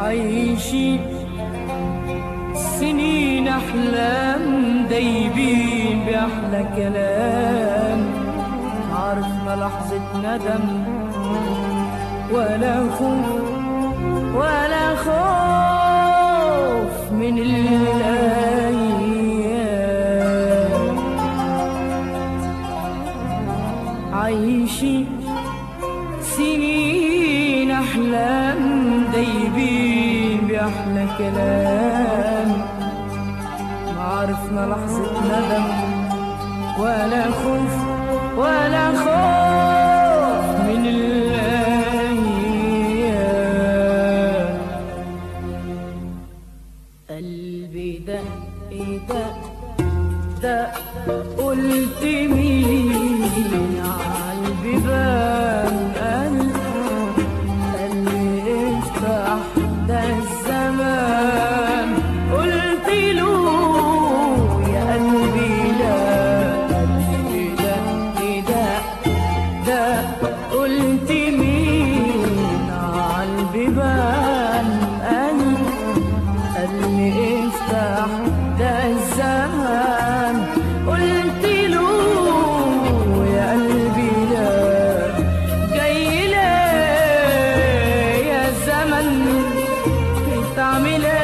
عايشين سنين أحلام دايبين بأحلى كلام عارفنا لحظة ندم ولا خوف ولا خوف من الأيام عايشين سنين أحلام دايبين بأحلى كلام ما عرفنا لحظة ندم ولا خوف ولا خوف من الأيام قلبي دق دق دق قلت مين عالبيبان قلب قال لي افتح ده الزمان قلت له يا قلبي لا قلبي دق دق دق قلت مين عالبيبان قلب قال لي افتح ده الزمان قلت له يا قلبي لا جاي ليه يا زمن بتعمل